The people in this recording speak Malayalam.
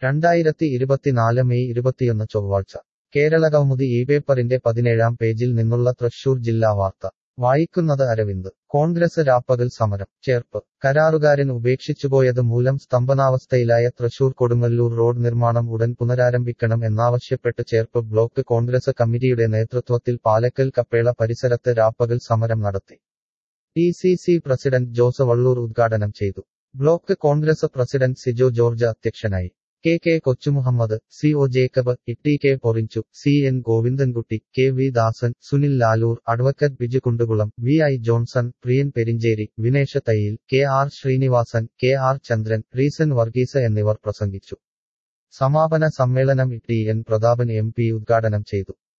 രണ്ടായിരത്തി ഇരുപത്തിനാല് മെയ് ഇരുപത്തിയൊന്ന് ചൊവ്വാഴ്ച കേരളകൗമുദി ഈ പേപ്പറിന്റെ പതിനേഴാം പേജിൽ നിന്നുള്ള തൃശൂർ ജില്ലാ വാർത്ത വായിക്കുന്നത് അരവിന്ദ് കോൺഗ്രസ് രാപ്പകൽ സമരം ചേർപ്പ് കരാറുകാരൻ ഉപേക്ഷിച്ചുപോയത് മൂലം സ്തംഭനാവസ്ഥയിലായ തൃശൂർ കൊടുങ്ങല്ലൂർ റോഡ് നിർമ്മാണം ഉടൻ പുനരാരംഭിക്കണം എന്നാവശ്യപ്പെട്ട് ചേർപ്പ് ബ്ലോക്ക് കോൺഗ്രസ് കമ്മിറ്റിയുടെ നേതൃത്വത്തിൽ പാലക്കൽ കപ്പേള പരിസരത്ത് രാപ്പകൽ സമരം നടത്തി D C C president Jose Valloor ഉദ്ഘാടനം ചെയ്തു block Congress president Sijo George അധ്യക്ഷനായി K K Kochumuhammad C O Jacob Itty K Porinju C N Govindankutty K V Dasan Sunil Laloor advocate Biju Kundukulam V I Johnson Priyan Perincherry Vinesh Thayyil K R Srinivasan K R Chandran Reesan Varghese എന്നിവർ പ്രസംഗിച്ചു സമാപന സമ്മേളനം T N Prathapan M P ഉദ്ഘാടനം ചെയ്തു